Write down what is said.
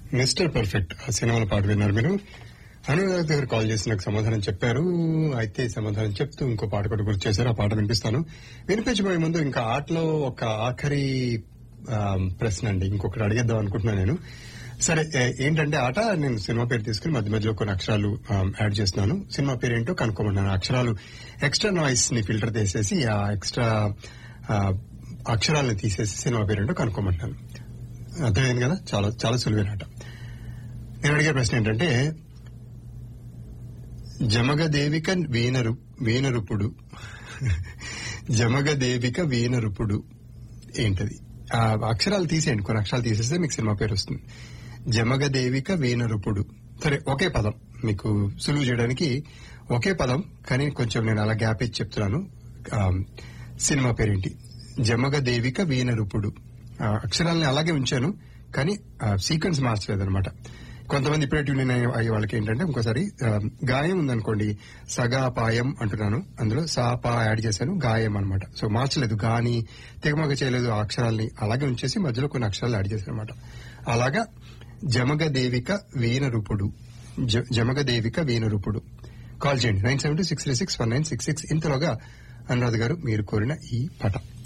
mister perfect ఆ సినిమాల పాట విన్నారు మీరు అనురాగ్ దగ్గర కాల్ చేసి నాకు సమాధానం చెప్పారు అయితే సమాధానం చెప్తూ ఇంకో పాట కూడా గుర్తు చేశారు ఆ పాట వినిపిస్తాను వినిపించబోయే ముందు ఇంకా ఆటలో ఒక ఆఖరి ఆ, ప్రశ్న అండి ఇంకొకటి అడిగేద్దాం అనుకుంటున్నాను నేను సరే ఏ- ఏంటంటే ఆట నేను సినిమా పేరు తీసుకుని మధ్య మధ్యలో కొన్ని అక్షరాలు ఆ, యాడ్ చేస్తున్నాను సినిమా పేరు ఏంటో కనుక్కోమంటున్నాను అక్షరాలు ఎక్స్ట్రా నాయిస్ ని ఫిల్టర్ చేసేసి ఆ ఎక్స్ట్రా ఆ, అక్షరాలను తీసేసి సినిమా పేరు ఏంటో కనుక్కోమంటున్నాను అర్థమైంది కదా చాలా చాలా సులువైన ఆట నేను అడిగే ప్రశ్న ఏంటంటే జమగదేవిక వీణరు వీణరుపుడు జమగదేవిక వీణరుపుడు ఏంటది ఆ అక్షరాలు తీసేయండి కొన్ని అక్షరాలు తీసేస్తే మీకు సినిమా పేరు వస్తుంది జమగదేవిక వీణరుపుడు సరే ఒకే పదం మీకు సులువు చేయడానికి ఒకే పదం కానీ కొంచెం నేను అలా గ్యాప్ ఇచ్చి చెప్తున్నాను ఆ, సినిమా పేరేంటి జమగదేవిక వీణరుపుడు ఆ, అక్షరాలని అలాగే ఉంచాను కానీ సీక్వెన్స్ మార్చలేదన్నమాట కొంతమంది ఇప్పుడే ట్యూన్ ఇన్ అయ్యే అయ్యే వాళ్ళకి ఏంటంటే ఇంకోసారి ఆ, గాయం ఉందనుకోండి సగా పాయం అంటున్నాను అందులో సా పా యాడ్ చేశాను గాయం అనమాట సో మార్చలేదు గాని తెగమగ చేయలేదు ఆ అక్షరాల్ని అలాగే ఉంచేసి మధ్యలో కొన్ని అక్షరాలు యాడ్ చేశాను అనమాట అలాగా జమగదేవిక వీణరూపుడు జ- జమగదేవిక వీణరూపుడు కాల్ చేయండి nine seven two six three six one nine six six ఇంతలోగా అనురాధ్ గారు మీరు కోరిన ఈ పట